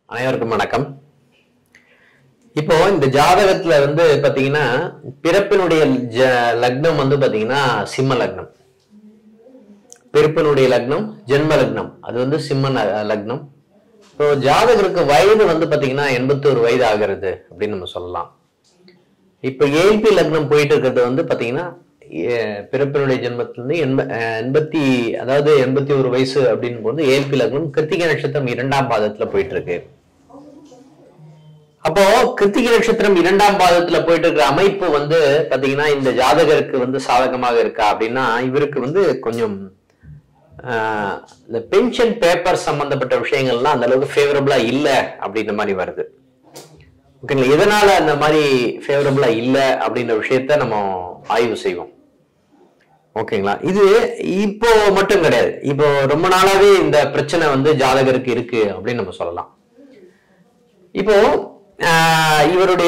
அனைவருக்கும் வணக்கம் இப்போ இந்த ஜாதகத்துல வந்து பாத்தீங்கன்னா பிறப்பினுடைய ஜ- லக்னம் வந்து பாத்தீங்கன்னா சிம்ம லக்னம் பிறப்பினுடைய லக்னம் ஜென்ம லக்னம் அது வந்து சிம்ம ந- லக்னம் இப்போ ஜாதகருக்கு வயது வந்து பாத்தீங்கன்னா எண்பத்தோரு வயது ஆகிறது அப்படின்னு நம்ம சொல்லலாம் இப்போ ஏல்பி லக்னம் போயிட்டு இருக்கிறது வந்து பாத்தீங்கன்னா ஏ- பிறப்பினுடைய ஜென்மத்திலிருந்து எண்ப அஹ் எண்பத்தி அதாவது எண்பத்தி ஒரு வயசு அப்படின்னு போது ஏல்பி லக்னம் கிருத்திகை நட்சத்திரம் இரண்டாம் பாதத்துல போயிட்டு இருக்கு அப்போ கிருத்திகை நட்சத்திரம் இரண்டாம் பாதத்துல போயிட்டு இருக்கிற அமைப்பு வந்து பாத்தீங்கன்னா இந்த ஜாதகருக்கு வந்து சாதகமாக இருக்கா அப்படின்னா இவருக்கு வந்து கொஞ்சம் ஆஹ், இந்த பென்ஷன் பேப்பர் சம்பந்தப்பட்ட விஷயங்கள்லாம் அந்த அளவுக்கு ஃபேவரபிளா இல்ல அப்படின்ற மாதிரி வருது ஓகேங்களா எதனால அந்த மாதிரி ஃபேவரபிளா இல்ல அப்படின்ற விஷயத்த நம்ம ஆய்வு செய்வோம் ஓகேங்களா இது இப்போ மட்டும் கிடையாது இப்போ ரொம்ப நாளாவே இந்த பிரச்சனை வந்து ஜாதகருக்கு இருக்கு அப்படின்னு நம்ம சொல்லலாம் இப்போ ஆஹ், இவருடைய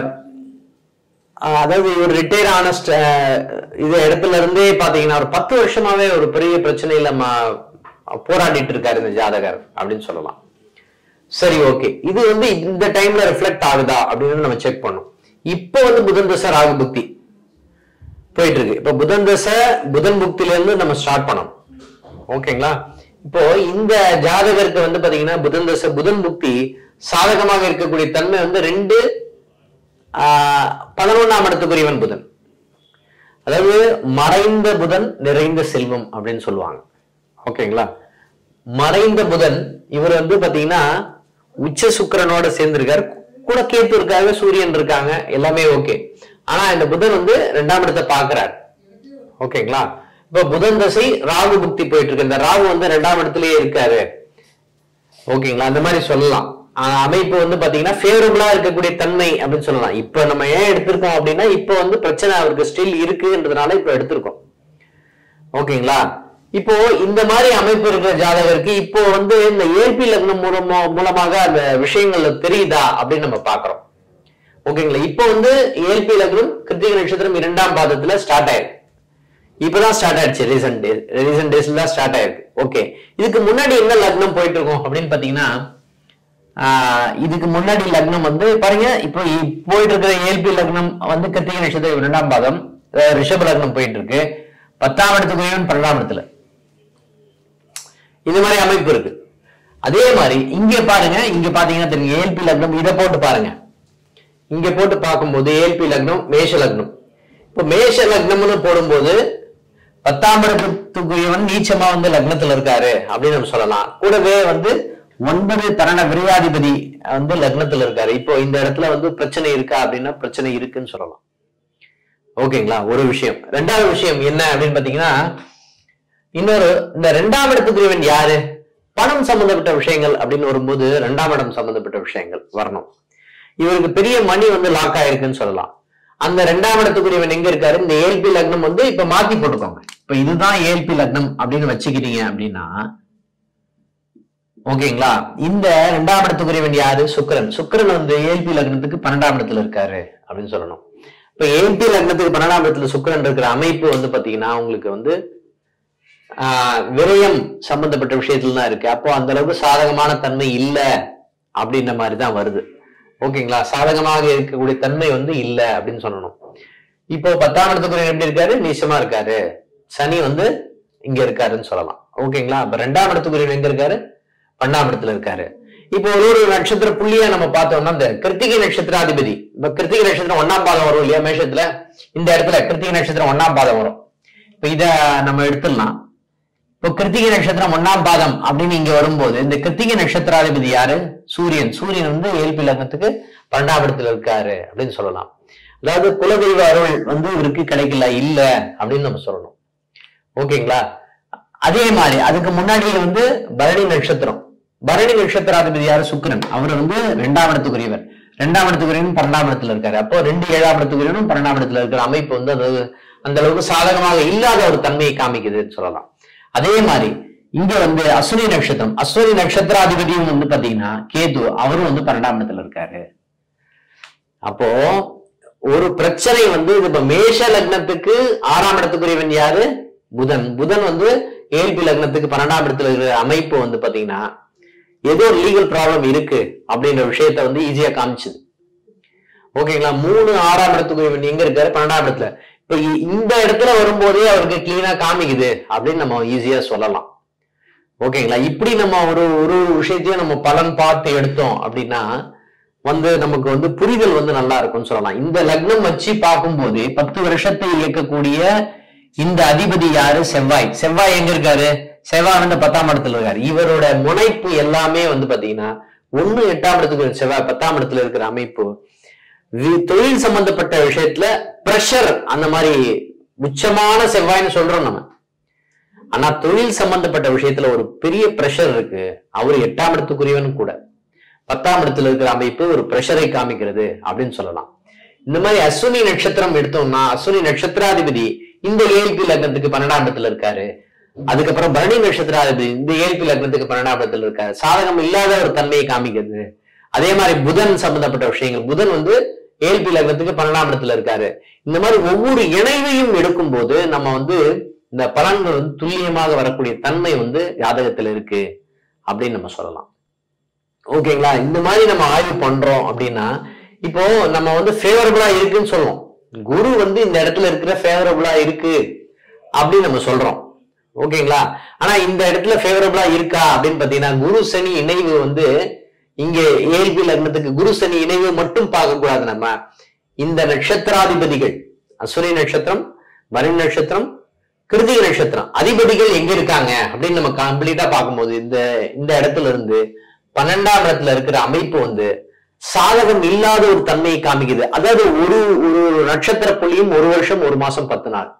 ஆஹ், அதாவது இவர் ரிட்டையர் ஆன ஸ்ட- இது இடத்துல இருந்தே பாத்தீங்கன்னா ஒரு பத்து வருஷமாவே ஒரு பெரிய பிரச்சனையில ம- போராடிட்டு இருக்காரு இந்த ஜாதகர் அப்படின்னு சொல்லலாம் சரி ஓகே இது வந்து இந்த டைம்ல ரிஃப்ளெக்ட் ஆகுதா அப்படின்னு நம்ம செக் பண்ணோம் இப்போ வந்து புதன் தசை ராகு புக்தி போயிட்டு இருக்கு இப்போ புதன் தசை புதன் புக்தில இருந்து நம்ம ஸ்டார்ட் பண்ணோம் ஓகேங்களா இப்போ இந்த ஜாதகருக்கு வந்து பாத்தீங்கன்னா புதன் தசை புதன் புக்தி சாதகமாக இருக்கக்கூடிய தன்மை வந்து ரெண்டு ஆஹ், பதினொண்ணாம் இடத்துக்குரியவன் புதன் அதாவது மறைந்த புதன் நிறைந்த செல்வம் அப்படின்னு சொல்லுவாங்க ஓகேங்களா மறைந்த புதன் இவர் வந்து பாத்தீங்கன்னா உச்ச சுக்கிரனோட சேர்ந்திருக்காரு கூட கேத்து இருக்காங்க சூரியன் இருக்காங்க எல்லாமே ஓகே ஆனா இந்த புதன் வந்து ரெண்டாம் இடத்தை பாக்குறாரு ஓகேங்களா இப்ப புதன் தசை ராகு புக்தி போயிட்டு இருக்கு இந்த ராகு வந்து ரெண்டாம் இடத்துலயே இருக்காரு ஓகேங்களா அந்த மாதிரி சொல்லலாம் ஆனா, அமைப்பு வந்து பாத்தீங்கன்னா ஃபேவரபிளா இருக்கக்கூடிய தன்மை அப்படின்னு சொல்லலாம் இப்ப நம்ம ஏன் எடுத்திருக்கோம் அப்படின்னா இப்ப வந்து பிரச்சனை அவருக்கு ஸ்டில் இருக்குன்றதுனால இப்ப எடுத்திருக்கோம் ஓகேங்களா இப்போ இந்த மாதிரி அமைப்பு இருக்கிற ஜாதகருக்கு இப்போ வந்து இந்த ஏபி லக்னம் மூலமா மூலமாக அந்த விஷயங்கள்ல தெரியுதா அப்படின்னு நம்ம பாக்குறோம் ஓகேங்களா இப்போ வந்து ஏல்பி லக்னம் கிருத்திகை நட்சத்திரம் இரண்டாம் பாதத்துல ஸ்டார்ட் ஆயிருக்கு இப்பதான் ஸ்டார்ட் ஆயிடுச்சு ரீசன்ட் டேஸ் ரீசன்ட் டேஸ்ல தான் ஸ்டார்ட் ஆயிருக்கு ஓகே இதுக்கு முன்னாடி என்ன லக்னம் போயிட்டு இருக்கும் அப்படின்னு பாத்தீங்கன்னா ஆஹ், இதுக்கு முன்னாடி லக்னம் வந்து பாருங்க இப்போ இ- போயிட்டு இருக்கிற ஏல்பி லக்னம் வந்து கிருத்திகை நட்சத்திரம் இரண்டாம் பாதம் அஹ், ரிஷப லக்னம் போயிட்டு இருக்கு பத்தாம் இடத்துக்குரியவன் பன்னெண்டாம் இடத்துல இது மாதிரி அமைப்பு இருக்கு அதே மாதிரி இங்க பாருங்க இங்க பாத்தீங்கன்னா தெரியும் ஏல்பி லக்னம் இதை போட்டு பாருங்க இங்க போட்டு பார்க்கும்போது ஏல்பி லக்னம் மேஷ லக்னம் இப்போ மேஷ லக்னம்னு போடும்போது பத்தாம் இடத்துக்குரியவன் நீச்சமா வந்து லக்னத்துல இருக்காரு அப்படின்னு நம்ம சொல்லலாம் கூடவே வந்து ஒன்பது தரண விரையாதிபதி வந்து லக்னத்துல இருக்காரு இப்போ இந்த இடத்துல வந்து பிரச்சனை இருக்கா அப்படின்னா பிரச்சனை இருக்குன்னு சொல்லலாம் ஓகேங்களா ஒரு விஷயம் ரெண்டாவது விஷயம் என்ன அப்படின்னு பாத்தீங்கன்னா இன்னொரு இந்த ரெண்டாம் இடத்துக்குரியவன் யாரு பணம் சம்பந்தப்பட்ட விஷயங்கள் அப்படின்னு வரும்போது ரெண்டாம் இடம் சம்பந்தப்பட்ட விஷயங்கள் வரணும் இவருக்கு பெரிய மணி வந்து லாக் ஆயிருக்குன்னு சொல்லலாம் அந்த ரெண்டாம் இடத்துக்குரியவன் எங்க இருக்காரு இந்த ஏல்பி லக்னம் வந்து இப்ப மாத்தி போட்டுக்கோங்க இப்ப இதுதான் ஏல்பி லக்னம் அப்படின்னு வச்சுக்கிட்டீங்க அப்படின்னா ஓகேங்களா இந்த ரெண்டாம் இடத்துக்குரியவன் யாரு சுக்கிரன் சுக்கிரன் வந்து ஏல்பி லக்னத்துக்கு பன்னெண்டாம் இடத்துல இருக்காரு அப்படின்னு சொல்லணும் இப்ப ஏல்பி லக்னத்துக்கு பன்னெண்டாம் இடத்துல சுக்கிரன் இருக்கிற அமைப்பு வந்து பாத்தீங்கன்னா உங்களுக்கு வந்து ஆஹ், விரயம் சம்பந்தப்பட்ட விஷயத்துல தான் இருக்கு அப்போ அந்த அளவுக்கு சாதகமான தன்மை இல்ல அப்படின்ற மாதிரி தான் வருது ஓகேங்களா சாதகமாக இருக்கக்கூடிய தன்மை வந்து இல்ல அப்படின்னு சொல்லணும் இப்போ பத்தாம் இடத்துக்குரிய எப்படி இருக்காரு நீச்சமா இருக்காரு சனி வந்து இங்க இருக்காருன்னு சொல்லலாம் ஓகேங்களா அப்ப ரெண்டாம் இடத்துக்குரிய எங்க இருக்காரு பன்னெண்டாம் இடத்துல இருக்காரு இப்போ ஒரு ஒரு நட்சத்திர புள்ளியா நம்ம பார்த்தோம்னா இந்த கிருத்திகை நட்சத்திராதிபதி இப்ப கிருத்திகை நட்சத்திரம் ஒன்னாம் பாதம் வரும் இல்லையா மேஷத்துல இந்த இடத்துல கிருத்திகை நட்சத்திரம் ஒன்னாம் பாதம் வரும் இப்ப இத நம்ம எடுத்துடலாம் இப்போ கிருத்திகை நட்சத்திரம் ஒன்னாம் பாதம் அப்படின்னு இங்க வரும்போது இந்த கிருத்திகை நட்சத்திராதிபதி யாரு சூரியன் சூரியன் வந்து ஏல்பி லக்னத்துக்கு பன்னெண்டாம் இடத்துல இருக்காரு அப்படின்னு சொல்லலாம் அதாவது குலதெய்வ அருள் வந்து இவருக்கு கிடைக்கல இல்ல அப்படின்னு நம்ம சொல்லணும் ஓகேங்களா அதே மாதிரி அதுக்கு முன்னாடி வந்து பரணி நட்சத்திரம் பரணி நட்சத்திராதிபதி யாரு சுக்கிரன் அவர் வந்து ரெண்டாம் இடத்துக்குரியவர் ரெண்டாம் இடத்துக்குரியவன் பன்னெண்டாம் இடத்துல இருக்காரு அப்போ ரெண்டு ஏழாம் இடத்துக்குரியவனும் பன்னெண்டாம் இடத்துல இருக்கிற அமைப்பு வந்து அது அந்த அளவுக்கு சாதகமாக இல்லாத ஒரு தன்மையை காமிக்குதுன்னு சொல்லலாம் அதே மாதிரி இங்க வந்து அஸ்வினி நட்சத்திரம் அஸ்வினி நட்சத்திராதிபதியும் வந்து பாத்தீங்கன்னா கேது அவரும் வந்து பன்னெண்டாம் இடத்துல இருக்காரு அப்போ ஒரு பிரச்சனை வந்து இது இப்ப மேஷ லக்னத்துக்கு ஆறாம் இடத்துக்குரியவன் யாரு புதன் புதன் வந்து ஏழ்பி லக்னத்துக்கு பன்னெண்டாம் இடத்துல இருக்கிற அமைப்பு வந்து பாத்தீங்கன்னா ஏதோ ஒரு லீகல் ப்ராப்ளம் இருக்கு அப்படின்ற விஷயத்த வந்து ஈஸியா காமிச்சுது ஓகேங்களா மூணு ஆறாம் இடத்துக்கு எங்க இருக்காரு பன்னெண்டாம் இடத்துல இப்ப இ- இந்த இடத்துல வரும்போதே அவருக்கு கிளீனா காமிக்குது அப்படின்னு நம்ம ஈஸியா சொல்லலாம் ஓகேங்களா இப்படி நம்ம ஒரு ஒரு விஷயத்தையும் நம்ம பலன் பார்த்து எடுத்தோம் அப்படின்னா வந்து நமக்கு வந்து புரிதல் வந்து நல்லா இருக்கும்னு சொல்லலாம் இந்த லக்னம் வச்சு பார்க்கும்போது பத்து வருஷத்தை இயக்கக்கூடிய இந்த அதிபதி யாரு செவ்வாய் செவ்வாய் எங்க இருக்காரு செவ்வாய் வந்து பத்தாம் இடத்துல இருக்காரு இவரோட முனைப்பு எல்லாமே வந்து பாத்தீங்கன்னா ஒண்ணு எட்டாம் இடத்துக்கு செவ்வாய் பத்தாம் இடத்துல இருக்கிற அமைப்பு வி- தொழில் சம்பந்தப்பட்ட விஷயத்துல பிரஷர் அந்த மாதிரி உச்சமான செவ்வாய்னு சொல்றோம் நம்ம ஆனா தொழில் சம்பந்தப்பட்ட விஷயத்துல ஒரு பெரிய பிரஷர் இருக்கு அவர் எட்டாம் இடத்துக்குரியவன் கூட பத்தாம் இடத்துல இருக்கிற அமைப்பு ஒரு பிரஷரை காமிக்கிறது அப்படின்னு சொல்லலாம் இந்த மாதிரி அஸ்வினி நட்சத்திரம் எடுத்தோம்னா அஸ்வினி நட்சத்திராதிபதி இந்த ஏழ்பி லக்னத்துக்கு பன்னெண்டாம் இடத்துல இருக்காரு அதுக்கப்புறம் பரணி நட்சத்திராதிபதி இந்த ஏழ்பி லக்னத்துக்கு பன்னெண்டாம் இடத்துல இருக்காரு சாதகம் இல்லாத ஒரு தன்மையை காமிக்கிறது அதே மாதிரி புதன் சம்பந்தப்பட்ட விஷயங்கள் புதன் வந்து ஏழ்பி லக்னத்துக்கு பன்னெண்டாம் இடத்துல இருக்காரு இந்த மாதிரி ஒவ்வொரு இணைவையும் எடுக்கும்போது நம்ம வந்து இந்த பலன்கள் வந்து துல்லியமாக வரக்கூடிய தன்மை வந்து ஜாதகத்துல இருக்கு அப்படின்னு நம்ம சொல்லலாம் ஓகேங்களா இந்த மாதிரி நம்ம ஆய்வு பண்றோம் அப்படின்னா இப்போ நம்ம வந்து ஃபேவரபிளா இருக்குன்னு சொல்லுவோம் குரு வந்து இந்த இடத்துல இருக்கிற ஃபேவரபிளா இருக்கு அப்படின்னு நம்ம சொல்றோம் ஓகேங்களா ஆனா இந்த இடத்துல ஃபேவரபிளா இருக்கா அப்படின்னு பாத்தீங்கன்னா குரு சனி இணைவு வந்து இங்க ஏழ்பி லக்னத்துக்கு குரு சனி இணைவு மட்டும் பார்க்க கூடாது நம்ம இந்த நட்சத்திராதிபதிகள் அஸ்வினி நட்சத்திரம் பரணி நட்சத்திரம் கிருத்திகை நட்சத்திரம் அதிபதிகள் எங்க இருக்காங்க அப்படின்னு நம்ம கம்ப்ளீட்டா பார்க்கும்போது இந்த இந்த இடத்துல இருந்து பன்னெண்டாம் இடத்துல இருக்கிற அமைப்பு வந்து சாதகம் இல்லாத ஒரு தன்மையை காமிக்குது அதாவது ஒரு ஒரு நட்சத்திர புள்ளியும் ஒரு வருஷம் ஒரு மாசம் பத்து நாள்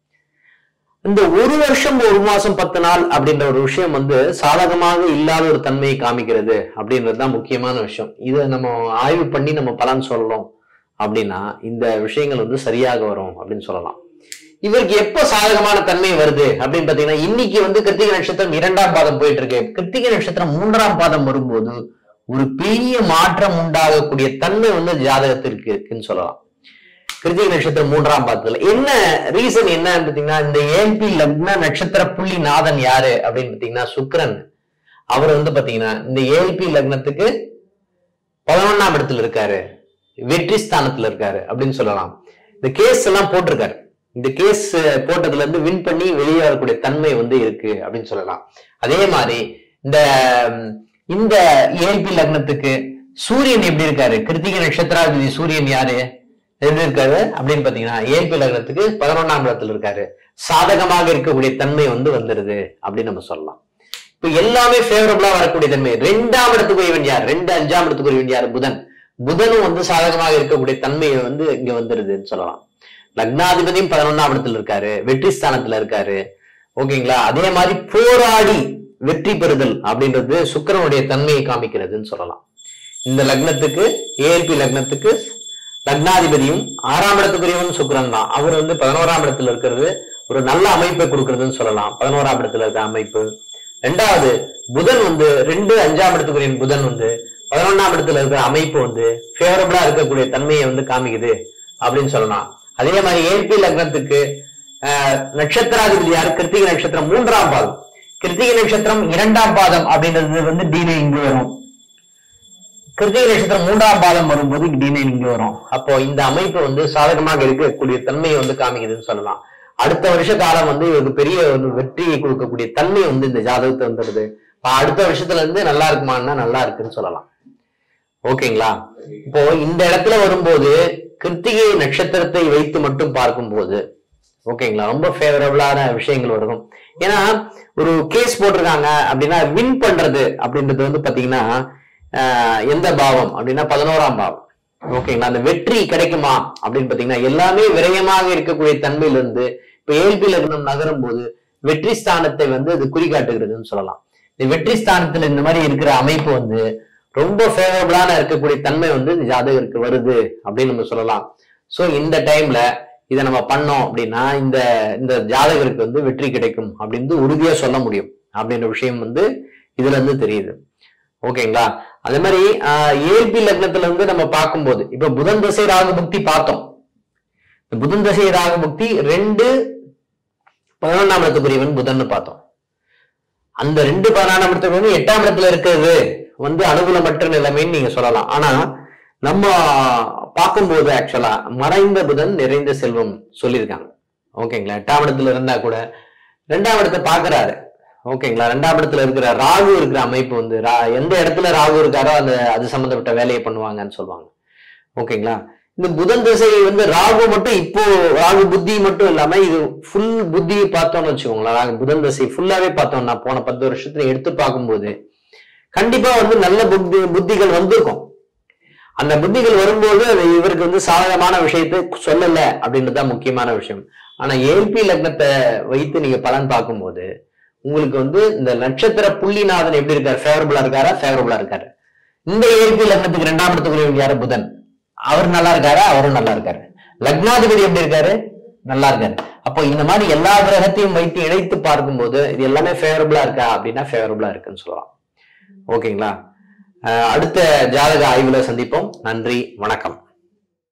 இந்த ஒரு வருஷம் ஒரு மாசம் பத்து நாள் அப்படின்ற ஒரு விஷயம் வந்து சாதகமாக இல்லாத ஒரு தன்மையை காமிக்கிறது அப்படின்றது தான் முக்கியமான விஷயம் இதை நம்ம ஆய்வு பண்ணி நம்ம பலன் சொல்லணும் அப்படின்னா இந்த விஷயங்கள் வந்து சரியாக வரும் அப்படின்னு சொல்லலாம் இவருக்கு எப்போ சாதகமான தன்மை வருது அப்படின்னு பாத்தீங்கன்னா இன்னைக்கு வந்து கிருத்திகை நட்சத்திரம் இரண்டாம் பாதம் போயிட்டு இருக்கு கிருத்திகை நட்சத்திரம் மூன்றாம் பாதம் வரும்போது ஒரு பெரிய மாற்றம் உண்டாகக்கூடிய தன்மை வந்து ஜாதகத்திற்கு இருக்குன்னு சொல்லலாம் கிருத்திகை நட்சத்திரம் மூன்றாம் பாதத்துல என்ன ரீசன் என்னன்னு பாத்தீங்கன்னா இந்த ஏன்பி லக்ன நட்சத்திர புள்ளி நாதன் யாரு அப்படின்னு பாத்தீங்கன்னா சுக்கிரன் அவர் வந்து பாத்தீங்கன்னா இந்த ஏல்பி லக்னத்துக்கு பதினொன்னாம் இடத்துல இருக்காரு வெற்றி ஸ்தானத்துல இருக்காரு அப்படின்னு சொல்லலாம் இந்த கேஸ் எல்லாம் போட்டிருக்காரு இந்த கேஸ் போட்டதுல இருந்து வின் பண்ணி வெளியே வரக்கூடிய தன்மை வந்து இருக்கு அப்படின்னு சொல்லலாம் அதே மாதிரி இந்த ம், இந்த ஏல்பி லக்னத்துக்கு சூரியன் எப்படி இருக்காரு கிருத்திகை நட்சத்திராதிபதி சூரியன் யாரு எப்படி இருக்காரு அப்படின்னு பாத்தீங்கன்னா ஏல்பி லக்னத்துக்கு பதினொன்னாம் இடத்துல இருக்காரு சாதகமாக இருக்கக்கூடிய தன்மை வந்து வந்துருது அப்படின்னு நம்ம சொல்லலாம் இப்ப எல்லாமே ஃபேவரபிளா வரக்கூடிய தன்மை ரெண்டாம் இடத்துக்குரியவன் யார் ரெண்டு அஞ்சாம் இடத்துக்குரியவன் யார் புதன் புதனும் வந்து சாதகமாக இருக்கக்கூடிய தன்மையை வந்து இங்க வந்துருதுன்னு சொல்லலாம் லக்னாதிபதியும் பதினொன்னாம் இடத்துல இருக்காரு வெற்றி ஸ்தானத்துல இருக்காரு ஓகேங்களா அதே மாதிரி போராடி வெற்றி பெறுதல் அப்படின்றது சுக்கிரனுடைய தன்மையை காமிக்கிறதுன்னு சொல்லலாம் இந்த லக்னத்துக்கு ஏஎல்பி லக்னத்துக்கு லக்னாதிபதியும் ஆறாம் இடத்துக்குரியவன் சுக்கிரன் தான் அவர் வந்து பதினோராம் இடத்துல இருக்கிறது ஒரு நல்ல அமைப்பை கொடுக்கறதுன்னு சொல்லலாம் பதினோராம் இடத்துல இருக்க அமைப்பு ரெண்டாவது புதன் வந்து ரெண்டு அஞ்சாம் இடத்துக்குரிய புதன் வந்து பதினொன்னாம் இடத்துல இருக்கிற அமைப்பு வந்து ஃபேவரபிளா இருக்கக்கூடிய தன்மையை வந்து காமிக்குது அப்படின்னு சொல்லலாம் அதே மாதிரி ஏற்பி லக்னத்துக்கு ஆஹ், நட்சத்திராதிபதி யாரு கிருத்திகை நட்சத்திரம் மூன்றாம் பாதம் கிருத்திகை நட்சத்திரம் இரண்டாம் பாதம் அப்படின்றது வந்து டீனை இங்கு வரும் கிருத்திகை நட்சத்திரம் மூன்றாம் பாதம் வரும்போது டீனை இங்கு வரும் அப்போ இந்த அமைப்பு வந்து சாதகமாக இருக்கக்கூடிய தன்மையை வந்து காமிக்குதுன்னு சொல்லலாம் அடுத்த வருஷ காலம் வந்து இவருக்கு பெரிய ஒரு வெற்றியை கொடுக்கக்கூடிய தன்மை வந்து இந்த ஜாதகத்தை வந்துடுது அப்ப அடுத்த வருஷத்துல இருந்து நல்லா இருக்குமான்னா நல்லா இருக்குன்னு சொல்லலாம் ஓகேங்களா இப்போ இந்த இடத்துல வரும்போது கிருத்திகை நட்சத்திரத்தை வைத்து மட்டும் பார்க்கும்போது ஓகேங்களா ரொம்ப ஃபேவரபிளான விஷயங்கள் வரும் ஏன்னா ஒரு கேஸ் போட்டிருக்காங்க அப்படின்னா வின் பண்றது அப்படின்றது வந்து பாத்தீங்கன்னா ஆஹ், எந்த பாவம் அப்படின்னா பதினோராம் பாவம் ஓகேங்களா அந்த வெற்றி கிடைக்குமா அப்படின்னு பாத்தீங்கன்னா எல்லாமே விரயமாக இருக்கக்கூடிய தன்மையில இருந்து இப்ப ஏல்பி லக்னம் நகரும் போது வெற்றி ஸ்தானத்தை வந்து அது குறிகாட்டுகிறதுன்னு சொல்லலாம் இந்த வெற்றி ஸ்தானத்துல இந்த மாதிரி இருக்கிற அமைப்பு வந்து ரொம்ப ஃபேவரபிளான இருக்கக்கூடிய தன்மை வந்து இந்த ஜாதகருக்கு வருது அப்படின்னு நம்ம சொல்லலாம் சோ இந்த டைம்ல இதை நம்ம பண்ணோம் அப்படின்னா இந்த இந்த ஜாதகருக்கு வந்து வெற்றி கிடைக்கும் அப்படின்னு உறுதியா சொல்ல முடியும் அப்படின்ற விஷயம் வந்து இதுல இருந்து தெரியுது ஓகேங்களா அதே மாதிரி ஏல்பி லக்னத்துல இருந்து நம்ம பார்க்கும்போது இப்ப புதன் தசை ராகு புக்தி பார்த்தோம் இந்த புதன் தசை ராகு புக்தி ரெண்டு பதினொன்றாம் இடத்துக்குரியவன் புதன்னு பார்த்தோம் அந்த ரெண்டு பதினாறாம் இடத்துக்கு வந்து எட்டாம் இடத்துல இருக்கிறது வந்து அனுகூலமற்ற நிலைமைன்னு நீங்க சொல்லலாம் ஆனா நம்ம பார்க்கும்போது ஆக்சுவலா மறைந்த புதன் நிறைந்த செல்வம் சொல்லியிருக்காங்க ஓகேங்களா எட்டாம் இடத்துல இருந்தா கூட ரெண்டாம் இடத்தை பாக்குறாரு ஓகேங்களா ரெண்டாம் இடத்துல இருக்கிற ராகு இருக்கிற அமைப்பு வந்து ரா- எந்த இடத்துல ராகு இருக்காரோ அந்த அது சம்பந்தப்பட்ட வேலையை பண்ணுவாங்கன்னு சொல்லுவாங்க ஓகேங்களா இந்த புதன் திசை வந்து ராகு மட்டும் இப்போ ராகு புத்தி மட்டும் இல்லாம இது ஃபுல் புத்தி பார்த்தோம்னு வச்சுக்கோங்களேன் ராகு புதன் திசை ஃபுல்லாவே பார்த்தோம்னா போன பத்து வருஷத்துல எடுத்து பார்க்கும்போது கண்டிப்பா வந்து நல்ல புத்தி புத்திகள் வந்திருக்கும் அந்த புத்திகள் வரும்போது அது இவருக்கு வந்து சாதகமான விஷயத்தை சொல்லல அப்படின்றது தான் முக்கியமான விஷயம் ஆனா ஏல்பி லக்னத்தை வைத்து நீங்க பலன் பார்க்கும்போது உங்களுக்கு வந்து இந்த நட்சத்திர புள்ளிநாதன் எப்படி இருக்காரு ஃபேவரபிளா இருக்காரா ஃபேவரபிளா இருக்காரு இந்த ஏல்பி லக்னத்துக்கு ரெண்டாம் இடத்துக்குரிய யாரு புதன் அவர் நல்லா இருக்காரா அவரும் நல்லா இருக்காரு லக்னாதிபதி எப்படி இருக்காரு நல்லா இருக்காரு அப்போ இந்த மாதிரி எல்லா கிரகத்தையும் வைத்து இணைத்து பார்க்கும்போது இது எல்லாமே ஃபேவரபிளா இருக்கா அப்படின்னா ஃபேவரபிளா இருக்குன்னு சொல்லலாம் ஓகேங்களா அஹ் அடுத்த ஜாதக ஆய்வுல சந்திப்போம் நன்றி வணக்கம்